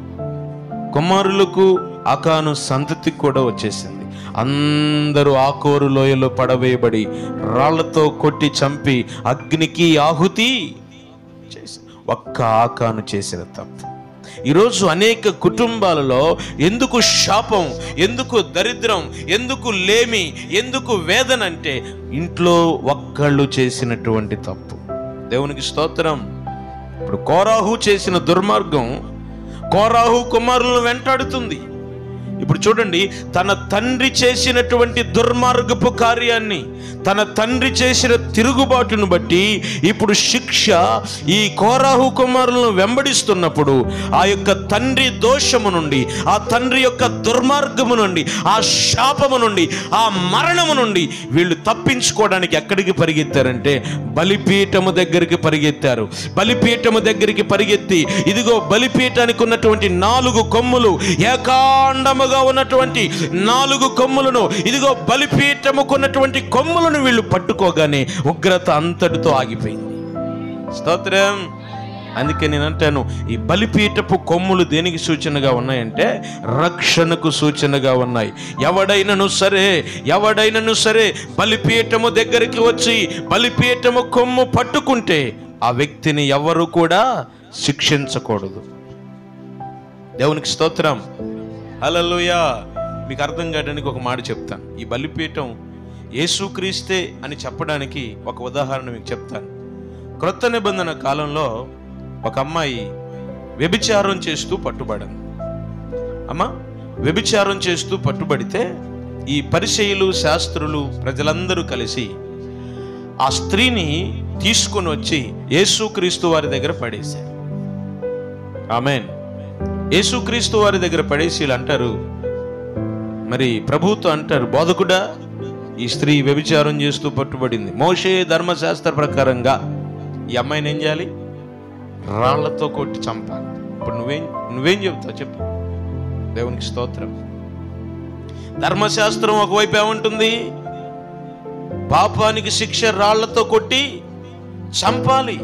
Speaker 1: కుమారులకు ఆకాను సంతతికి కూడా వచ్చేసింది అందరూ ఆకోరు లోయలో పడవేయబడి రాళ్లతో కొట్టి చంపి అగ్నికి ఆహుతి చేసి ఒక్క ఆకాను చేసిన తప్పు ఈరోజు అనేక కుటుంబాలలో ఎందుకు శాపం ఎందుకు దరిద్రం ఎందుకు లేమి ఎందుకు వేదన అంటే ఇంట్లో ఒక్కళ్ళు చేసినటువంటి తప్పు దేవునికి స్తోత్రం ఇప్పుడు కోరాహు చేసిన దుర్మార్గం కోరాహు కుమారులను వెంటాడుతుంది ఇప్పుడు చూడండి తన తండ్రి చేసినటువంటి దుర్మార్గపు కార్యాన్ని తన తండ్రి చేసిన తిరుగుబాటును బట్టి ఇప్పుడు శిక్ష ఈ కోరాహు కుమారులను వెంబడిస్తున్నప్పుడు ఆ యొక్క తండ్రి దోషము నుండి ఆ తండ్రి యొక్క దుర్మార్గము నుండి ఆ శాపము నుండి ఆ మరణము నుండి వీళ్ళు తప్పించుకోవడానికి ఎక్కడికి పరిగెత్తారంటే బలిపీఠము దగ్గరికి పరిగెత్తారు బలిపీఠము దగ్గరికి పరిగెత్తి ఇదిగో బలిపీఠానికి ఉన్నటువంటి నాలుగు కొమ్ములు ఏకాండముగా ఉన్నటువంటి నాలుగు కొమ్ములను ఇదిగో బలిపీఠముకున్నటువంటి కొమ్ములను వీళ్ళు పట్టుకోగానే ఉగ్రత అంతటితో ఆగిపోయింది స్తోత్రం అందుకే నేను అంటాను ఈ బలిపీఠపు కొమ్ములు దేనికి సూచనగా ఉన్నాయంటే రక్షణకు సూచనగా ఉన్నాయి ఎవడైనను సరే ఎవడైనను సరే బలిపీఠము దగ్గరికి వచ్చి బలిపీఠము కొమ్ము పట్టుకుంటే ఆ వ్యక్తిని ఎవరు కూడా శిక్షించకూడదు దేవునికి స్తోత్రం హల్లెలూయా మీకు అర్థం కావడానికి ఒక మాట చెప్తాను ఈ బలిపీఠం యేసుక్రీస్తే అని చెప్పడానికి ఒక ఉదాహరణ మీకు చెప్తాను క్రొత్త నిబంధన కాలంలో ఒక అమ్మాయి వ్యభిచారం చేస్తూ పట్టుబడింది అమ్మ వ్యభిచారం చేస్తూ పట్టుబడితే ఈ పరిచయులు శాస్త్రులు ప్రజలందరూ కలిసి ఆ స్త్రీని తీసుకొని వచ్చి యేసుక్రీస్తు వారి దగ్గర పడేశారు ఆమెన్ యేసుక్రీస్తు వారి దగ్గర పడేసి వీళ్ళు అంటారు మరి ప్రభుతో అంటారు బోధకుడా ఈ స్త్రీ వ్యభిచారం చేస్తూ పట్టుబడింది మోషే ధర్మశాస్త్ర ప్రకారంగా ఈ అమ్మాయిని ఏం చేయాలి రాళ్లతో కొట్టి చంపాలి ఇప్పుడు నువ్వేం నువ్వేం చెప్తావు చెప్పు దేవునికి స్తోత్రం ధర్మశాస్త్రం ఒకవైపు ఏమంటుంది పాపానికి శిక్ష రాళ్లతో కొట్టి చంపాలి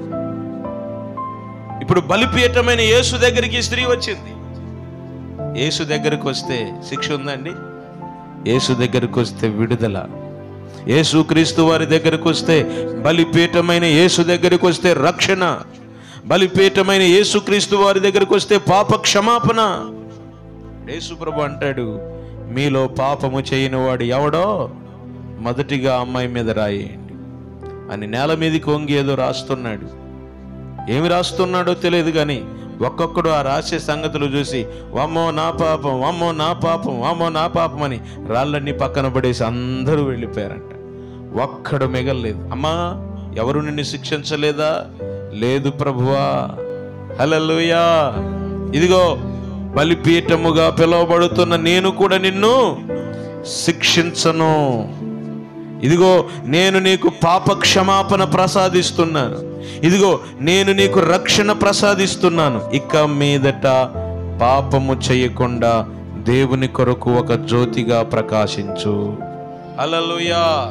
Speaker 1: ఇప్పుడు బలిపీఠమైన యేసు దగ్గరికి ఈ స్త్రీ వచ్చింది యేసు దగ్గరికి వస్తే శిక్ష ఉందండి యేసు దగ్గరికి వస్తే విడుదల యేసు క్రీస్తు వారి దగ్గరికి వస్తే బలిపీఠమైన యేసు దగ్గరికి వస్తే రక్షణ బలిపీఠమైన యేసు క్రీస్తు వారి దగ్గరికి వస్తే పాప క్షమాపణ యేసు ప్రభు అంటాడు మీలో పాపము చేయని వాడు ఎవడో మొదటిగా అమ్మాయి మీద రాయేయండి అని నేల మీదకి వంగి ఏదో రాస్తున్నాడు ఏమి రాస్తున్నాడో తెలియదు కానీ ఒక్కొక్కడు ఆ రాసే సంగతులు చూసి వమ్మో నా పాపం వమ్మో నా పాపం వమ్మో నా పాపం అని రాళ్ళన్నీ పక్కన పడేసి అందరూ వెళ్ళిపోయారంట ఒక్కడు మిగలలేదు అమ్మా ఎవరు నిన్ను శిక్షించలేదా లేదు ప్రభువా హలలుయా ఇదిగో బలిపీఠముగా పిలువబడుతున్న నేను కూడా నిన్ను శిక్షించను ఇదిగో నేను నీకు పాప క్షమాపణ ప్రసాదిస్తున్నాను ఇదిగో నేను నీకు రక్షణ ప్రసాదిస్తున్నాను ఇక మీదట పాపము చేయకుండా దేవుని కొరకు ఒక జ్యోతిగా ప్రకాశించు అలలుయా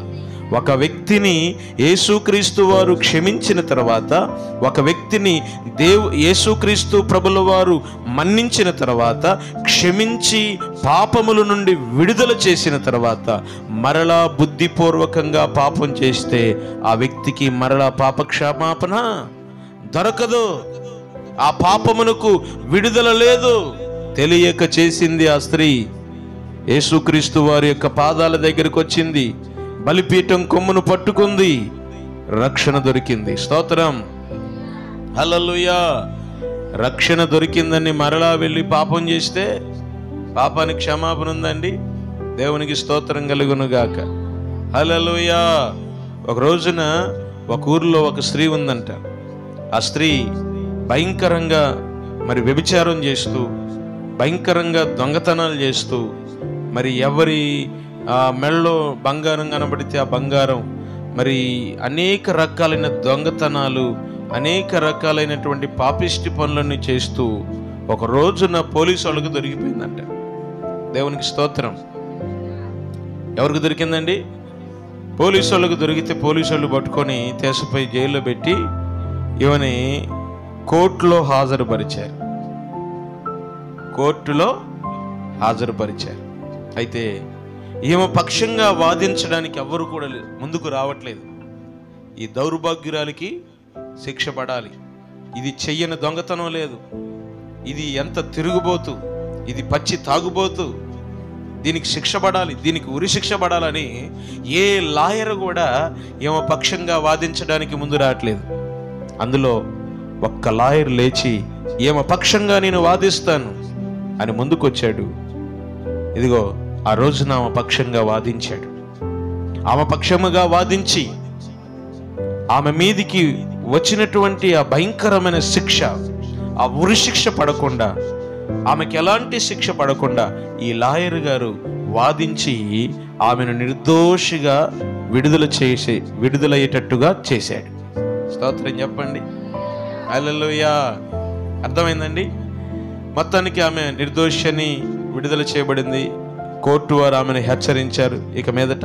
Speaker 1: ఒక వ్యక్తిని యేసుక్రీస్తు వారు క్షమించిన తర్వాత ఒక వ్యక్తిని దేవు యేసుక్రీస్తు ప్రభుల వారు మన్నించిన తర్వాత క్షమించి పాపముల నుండి విడుదల చేసిన తర్వాత మరలా బుద్ధిపూర్వకంగా పాపం చేస్తే ఆ వ్యక్తికి మరలా పాప క్షమాపణ దొరకదు ఆ పాపమునకు విడుదల లేదు తెలియక చేసింది ఆ స్త్రీ యేసుక్రీస్తు వారి యొక్క పాదాల దగ్గరికి వచ్చింది బలిపీఠం కొమ్మును పట్టుకుంది రక్షణ దొరికింది స్తోత్రం హల్లెలూయా రక్షణ దొరికిందని మరలా వెళ్ళి పాపం చేస్తే పాపానికి క్షమాపణ ఉందండి దేవునికి స్తోత్రం కలుగును గాక హల్లెలూయా ఒక రోజున ఒక ఊరిలో ఒక స్త్రీ ఉందంట ఆ స్త్రీ భయంకరంగా మరి వ్యభిచారం చేస్తూ భయంకరంగా దొంగతనాలు చేస్తూ మరి ఎవరి ఆ మెళ్ళలో బంగారం కనబడితే ఆ బంగారం మరి అనేక రకాలైన దొంగతనాలు అనేక రకాలైనటువంటి పాపిష్టి పనులను చేస్తూ ఒక రోజున పోలీసు వాళ్ళకు దొరికిపోయిందంట దేవునికి స్తోత్రం ఎవరికి దొరికిందండి పోలీసు వాళ్ళకు దొరికితే పోలీసు వాళ్ళు పట్టుకొని తీసపోయి జైల్లో పెట్టి ఈమెని కోర్టులో హాజరుపరిచారు కోర్టులో హాజరుపరిచారు అయితే ఈమె పక్షంగా వాదించడానికి ఎవ్వరు కూడా లే- ముందుకు రావట్లేదు ఈ దౌర్భాగ్యురాలికి శిక్ష పడాలి ఇది చెయ్యని దొంగతనం లేదు ఇది ఎంత తిరుగుబోతు ఇది పచ్చి తాగుబోతు దీనికి శిక్ష పడాలి దీనికి ఉరి శిక్ష పడాలని ఏ లాయర్ కూడా ఈమె పక్షంగా వాదించడానికి ముందు రావట్లేదు అందులో ఒక్క లాయర్ లేచి ఈమె పక్షంగా నేను వాదిస్తాను అని ముందుకొచ్చాడు ఇదిగో ఆ రోజున ఆమె పక్షంగా వాదించాడు ఆమె పక్షముగా వాదించి ఆమె మీదికి వచ్చినటువంటి ఆ భయంకరమైన శిక్ష ఆ ఉరి శిక్ష పడకుండా ఆమెకి ఎలాంటి శిక్ష పడకుండా ఈ లాయర్ గారు వాదించి ఆమెను నిర్దోషిగా విడుదల చేసే విడుదలయ్యేటట్టుగా చేశాడు స్తోత్రం చెప్పండి హల్లెలూయా అర్థమైందండి మొత్తానికి ఆమె నిర్దోషని విడుదల చేయబడింది కోర్టు వారు ఆమెను హెచ్చరించారు ఇక మీదట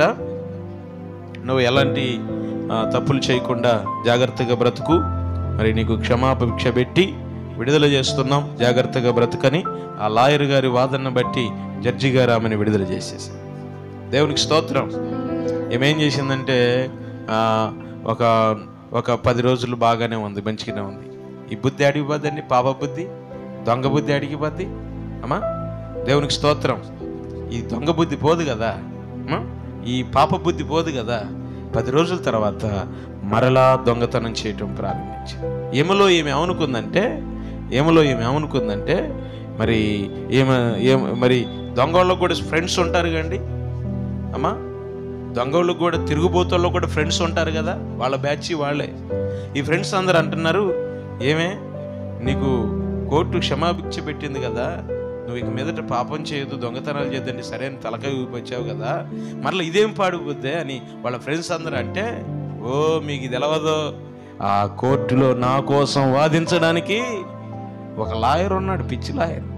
Speaker 1: నువ్వు ఎలాంటి ఆ, తప్పులు చేయకుండా జాగ్రత్తగా బ్రతుకు మరి నీకు క్షమాపేక్ష పెట్టి విడుదల చేస్తున్నాం జాగ్రత్తగా బ్రతుకని ఆ లాయర్ గారి వాదనను బట్టి జడ్జి గారు ఆమెను విడుదల చేసేసారు దేవునికి స్తోత్రం ఏమేం చేసిందంటే ఆ, ఒక ఒక పది రోజులు బాగానే ఉంది మంచిగానే ఉంది ఈ బుద్ధి అడిగి పోద్దండి పాప బుద్ధి దొంగ బుద్ధి అడిగి పోద్ది అమ్మా దేవునికి స్తోత్రం ఈ దొంగ బుద్ధి పోదు కదా అమ్మా? ఈ పాప బుద్ధి పోదు కదా పది రోజుల తర్వాత మరలా దొంగతనం చేయటం ప్రారంభించింది ఏమలో ఏమి ఏమనుకుందంటే ఏమలో ఏమి ఏమనుకుందంటే మరి ఏమ ఏమ మరి దొంగళ్ళకు కూడా ఫ్రెండ్స్ ఉంటారు కండి అమ్మా దొంగళ్ళకు కూడా తిరుగుబోతుల్లో కూడా ఫ్రెండ్స్ ఉంటారు కదా వాళ్ళ బ్యాచ్ వాళ్ళే ఈ ఫ్రెండ్స్ అందరు అంటున్నారు ఏమే నీకు కోర్టు క్షమాభిక్ష పెట్టింది కదా నువ్వు ఇక మీదట పాపం చేయొద్దు దొంగతనాలు చేయొద్దండి సరే అని తలకాయ ఊపొచ్చావు కదా మరలా ఇదేం పాడుపోద్దే అని వాళ్ళ ఫ్రెండ్స్ అందరూ అంటే ఓ మీకు ఇది తెలవదు ఆ కోర్టులో నా కోసం వాదించడానికి ఒక లాయర్ ఉన్నాడు పిచ్చి లాయర్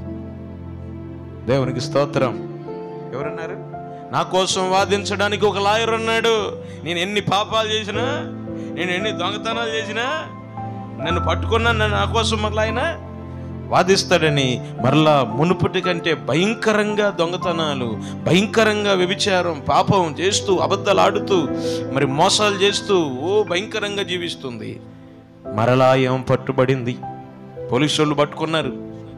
Speaker 1: దేవునికి స్తోత్రం ఎవరున్నారు నా కోసం వాదించడానికి ఒక లాయర్ ఉన్నాడు నేను ఎన్ని పాపాలు చేసినా నేను ఎన్ని దొంగతనాలు చేసినా నన్ను పట్టుకున్నా నన్ను నా కోసం మరలా ఆయన వాదిస్తాడని మరలా మునుపటి కంటే భయంకరంగా దొంగతనాలు భయంకరంగా వ్యభిచారం పాపం చేస్తూ అబద్ధాలు ఆడుతూ మరి మోసాలు చేస్తూ ఓ భయంకరంగా జీవిస్తుంది మరలా ఏం పట్టుబడింది పోలీసు వాళ్ళు పట్టుకున్నారు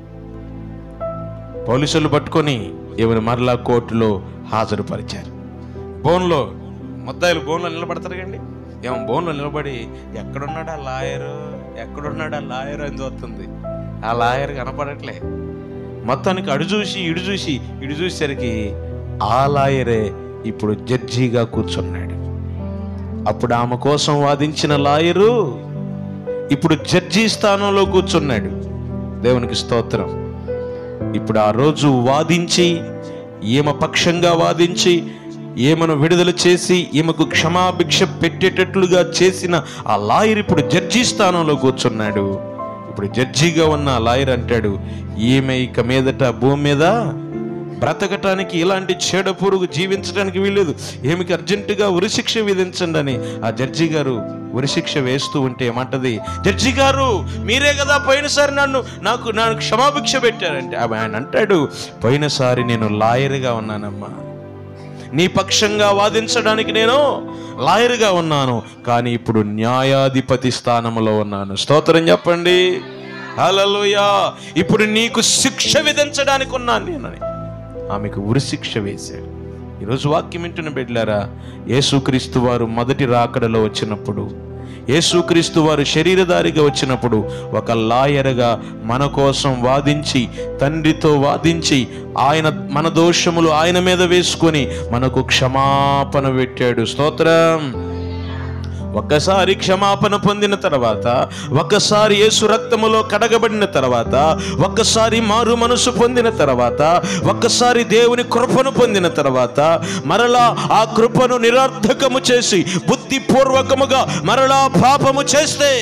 Speaker 1: పోలీసులు పట్టుకొని ఈమెను మరలా కోర్టులో హాజరుపరిచారు బోన్లో ముద్దాయిలు బోన్లో నిలబడతారు కండి ఏమో బోన్లో నిలబడి ఎక్కడున్నాడు ఆ లాయరు ఎక్కడున్నాడు ఆ లాయర్ అని చూస్తుంది ఆ లాయర్ కనపడట్లే మొత్తానికి అడు చూసి ఇడు చూసి ఇడు చూసేసరికి ఆ లాయరే ఇప్పుడు జడ్జిగా కూర్చున్నాడు అప్పుడు ఆమె కోసం వాదించిన లాయరు ఇప్పుడు జడ్జి స్థానంలో కూర్చున్నాడు దేవునికి స్తోత్రం ఇప్పుడు ఆ రోజు వాదించి ఈమె పక్షంగా వాదించి ఈమెను విడుదల చేసి ఈమెకు క్షమాభిక్ష పెట్టేటట్లుగా చేసిన ఆ లాయర్ ఇప్పుడు జడ్జి స్థానంలో కూర్చున్నాడు ఇప్పుడు జడ్జిగా ఉన్న ఆ లాయర్ అంటాడు ఈమె ఇక మీదట భూమి మీద బ్రతకటానికి ఇలాంటి చెడ పురుగు జీవించడానికి వీల్లేదు ఏమికి అర్జెంటుగా ఉరిశిక్ష విధించండి అని ఆ జడ్జి గారు ఉరిశిక్ష వేస్తూ ఉంటే ఏమంటది జడ్జి గారు మీరే కదా పోయినసారి నన్ను నాకు నాకు క్షమాభిక్ష పెట్టారంటే ఆమె ఆయన అంటాడు పోయినసారి నేను లాయర్గా ఉన్నానమ్మా నీ పక్షంగా వాదించడానికి నేను లాయర్గా ఉన్నాను కానీ ఇప్పుడు న్యాయాధిపతి స్థానంలో ఉన్నాను స్తోత్రం చెప్పండి హల్లెలూయా ఇప్పుడు నీకు శిక్ష విధించడానికి ఉన్నాను నేనని ఆమెకు ఉరి శిక్ష వేశాడు ఈరోజు వాక్యం వింటున్న బిడ్డలారా యేసుక్రీస్తు వారు మొదటి రాకడలో వచ్చినప్పుడు యేసుక్రీస్తు వారు శరీరధారిగా వచ్చినప్పుడు ఒక లాయర్గా మన కోసం వాదించి తండ్రితో వాదించి ఆయన మన దోషములు ఆయన మీద వేసుకొని మనకు క్షమాపణ పెట్టాడు స్తోత్రం ఒక్కసారి క్షమాపణ పొందిన తర్వాత ఒక్కసారి యేసు రక్తములో కడగబడిన తర్వాత ఒక్కసారి మారు మనసు పొందిన తర్వాత ఒక్కసారి దేవుని కృపను పొందిన తర్వాత మరలా ఆ కృపను నిరర్ధకము చేసి బుద్ధిపూర్వకముగా మరలా పాపము చేస్తే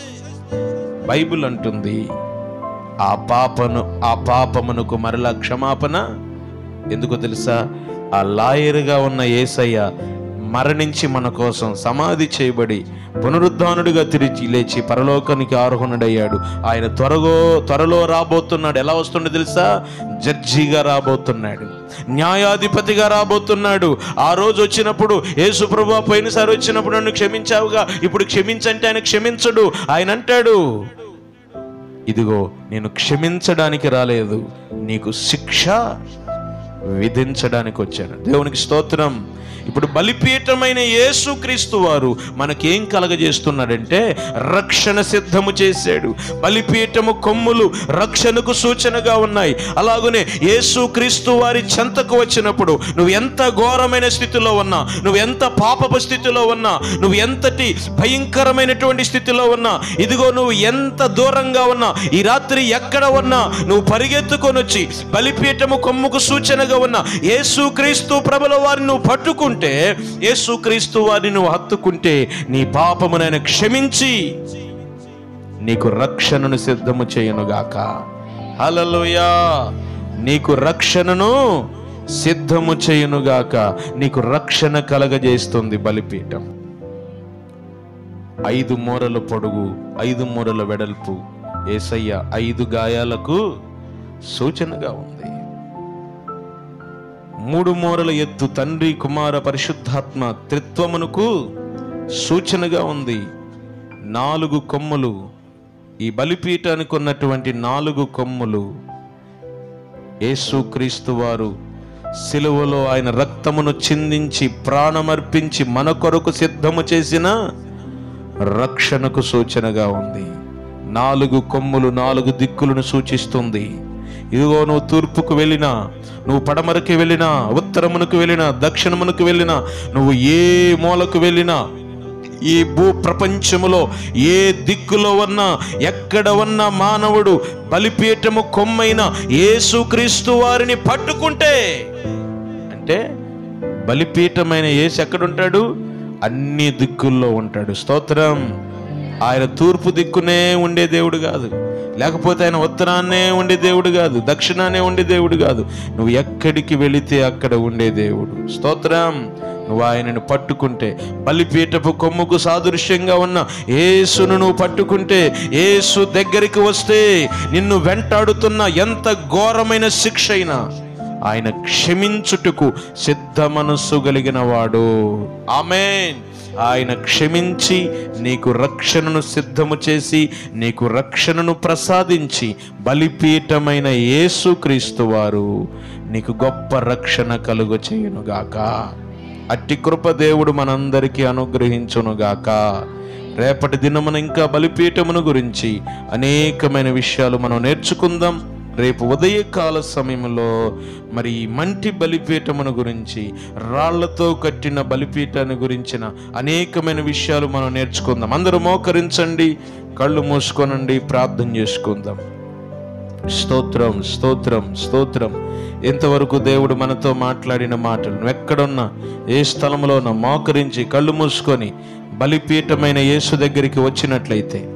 Speaker 1: బైబిల్ అంటుంది ఆ పాపను ఆ పాపమునకు మరలా క్షమాపణ ఎందుకో తెలుసా ఆ లాయర్గా ఉన్న ఏసయ్య మరణించి మన కోసం సమాధి చేయబడి పునరుద్ధానుడిగా తిరిగి లేచి పరలోకానికి ఆరోహణుడయ్యాడు ఆయన త్వరగో త్వరలో రాబోతున్నాడు ఎలా వస్తుండో తెలుసా జడ్జిగా రాబోతున్నాడు న్యాయాధిపతిగా రాబోతున్నాడు ఆ రోజు వచ్చినప్పుడు యేసు ప్రభు పోయినసారి వచ్చినప్పుడు నన్ను క్షమించావుగా ఇప్పుడు క్షమించంటే ఆయన క్షమించడు ఆయన అంటాడు ఇదిగో నేను క్షమించడానికి రాలేదు నీకు శిక్ష విధించడానికి వచ్చాను దేవునికి స్తోత్రం ఇప్పుడు బలిపీఠమైన యేసుక్రీస్తు వారు మనకేం కలగజేస్తున్నాడంటే రక్షణ సిద్ధము చేశాడు బలిపీఠము కొమ్ములు రక్షణకు సూచనగా ఉన్నాయి అలాగనే యేసుక్రీస్తు వారి చెంతకు వచ్చినప్పుడు నువ్వు ఎంత ఘోరమైన స్థితిలో ఉన్నా నువ్వు ఎంత పాపపు స్థితిలో ఉన్నా నువ్వు ఎంతటి భయంకరమైనటువంటి స్థితిలో ఉన్నా ఇదిగో నువ్వు ఎంత దూరంగా ఉన్నా ఈ రాత్రి ఎక్కడ ఉన్నా నువ్వు పరిగెత్తుకొని వచ్చి బలిపీఠము కొమ్ముకు సూచనగా ఉన్న యేసుక్రీస్తు ప్రభుల వారిని నువ్వు పట్టుకుంటే యేసుక్రీస్తు వారిని నువ్వు హత్తుకుంటే నీ పాపమునైనా క్షమించి నీకు రక్షణను సిద్ధము చేయనుగాక హల్లెలూయా నీకు రక్షణను సిద్ధము చేయునుగాక నీకు రక్షణ కలగజేస్తుంది బలిపీఠం ఐదు మూరల పొడుగు ఐదు మూరల వెడల్పు ఏసయ్య ఐదు గాయాలకు సూచనగా ఉంది మూడు మూరల ఎత్తు తండ్రి కుమార పరిశుద్ధాత్మ త్రిత్వమునకు సూచనగా ఉంది నాలుగు కొమ్ములు ఈ బలిపీఠానికి ఉన్నటువంటి నాలుగు కొమ్ములు యేసుక్రీస్తు వారు సిలువలో ఆయన రక్తమును చిందించి ప్రాణమర్పించి మన కొరకు సిద్ధము చేసిన రక్షణకు సూచనగా ఉంది నాలుగు కొమ్ములు నాలుగు దిక్కులను సూచిస్తుంది ఇదిగో నువ్వు తూర్పుకు వెళ్ళినా నువ్వు పడమరకి వెళ్ళినా ఉత్తరమునకు వెళ్ళినా దక్షిణమునకు వెళ్ళినా నువ్వు ఏ మూలకు వెళ్ళినా ఈ భూ ప్రపంచములో ఏ దిక్కులో ఉన్నా ఎక్కడ ఉన్న మానవుడు బలిపీఠము కొమ్మైన యేసుక్రీస్తు వారిని పట్టుకుంటే అంటే బలిపీఠమైన యేసు ఎక్కడుంటాడు అన్ని దిక్కుల్లో ఉంటాడు స్తోత్రం ఆయన తూర్పు దిక్కునే ఉండే దేవుడు కాదు లేకపోతే ఆయన ఉత్తరాన్నే ఉండే దేవుడు కాదు దక్షిణాన్నే ఉండే దేవుడు కాదు నువ్వు ఎక్కడికి వెళితే అక్కడ ఉండే దేవుడు స్తోత్రం నువ్వు ఆయనను పట్టుకుంటే బలిపీఠపు కొమ్ముకు సాదృశ్యంగా ఉన్న యేసును నువ్వు పట్టుకుంటే యేసు దగ్గరికి వస్తే నిన్ను వెంటాడుతున్న ఎంత ఘోరమైన శిక్ష అయినా ఆయన క్షమించుటకు సిద్ధ మనస్సు కలిగిన వాడు ఆమెన్ ఆయన క్షమించి నీకు రక్షణను సిద్ధము చేసి నీకు రక్షణను ప్రసాదించి బలిపీఠమైన యేసుక్రీస్తు వారు నీకు గొప్ప రక్షణ కలుగు చేయునుగాక అట్టి కృప దేవుడు మనందరికీ అనుగ్రహించునుగాక రేపటి దినమున ఇంకా బలిపీఠమును గురించి అనేకమైన విషయాలు మనం నేర్చుకుందాం రేపు ఉదయకాల సమయంలో మరి ఈ మంటి బలిపీఠమును గురించి రాళ్లతో కట్టిన బలిపీఠాన్ని గురించిన అనేకమైన విషయాలు మనం నేర్చుకుందాం అందరూ మోకరించండి కళ్ళు మూసుకోనండి ప్రార్థన చేసుకుందాం స్తోత్రం స్తోత్రం స్తోత్రం ఇంతవరకు దేవుడు మనతో మాట్లాడిన మాటలు నువ్వు ఎక్కడున్నా ఏ స్థలంలో ఉన్నా మోకరించి కళ్ళు మూసుకొని బలిపీఠమైన యేసు దగ్గరికి వచ్చినట్లయితే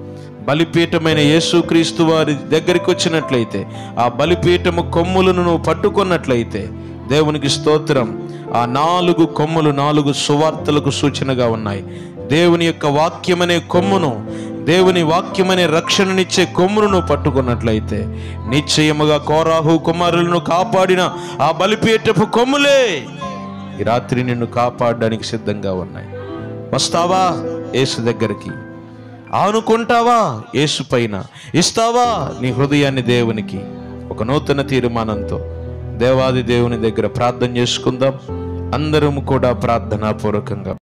Speaker 1: బలిపీఠమైన యేసుక్రీస్తు వారి దగ్గరికి వచ్చినట్లయితే ఆ బలిపీఠము కొమ్ములను నువ్వు పట్టుకున్నట్లయితే దేవునికి స్తోత్రం ఆ నాలుగు కొమ్ములు నాలుగు సువార్తలకు సూచనగా ఉన్నాయి దేవుని యొక్క వాక్యమనే కొమ్మును దేవుని వాక్యమనే రక్షణనిచ్చే కొమ్మును నువ్వు పట్టుకున్నట్లయితే నిశ్చయముగా కోరాహు కుమారులను కాపాడిన ఆ బలిపీఠపు కొమ్ములే ఈ రాత్రి నిన్ను కాపాడడానికి సిద్ధంగా ఉన్నాయి వస్తావా యేసు దగ్గరికి ఆనుకుంటావా యేసు పైన ఇస్తావా నీ హృదయాన్ని దేవునికి ఒక నూతన తీర్మానంతో దేవాది దేవుని దగ్గర ప్రార్థన చేసుకుందాం అందరం కూడా ప్రార్థనాపూర్వకంగా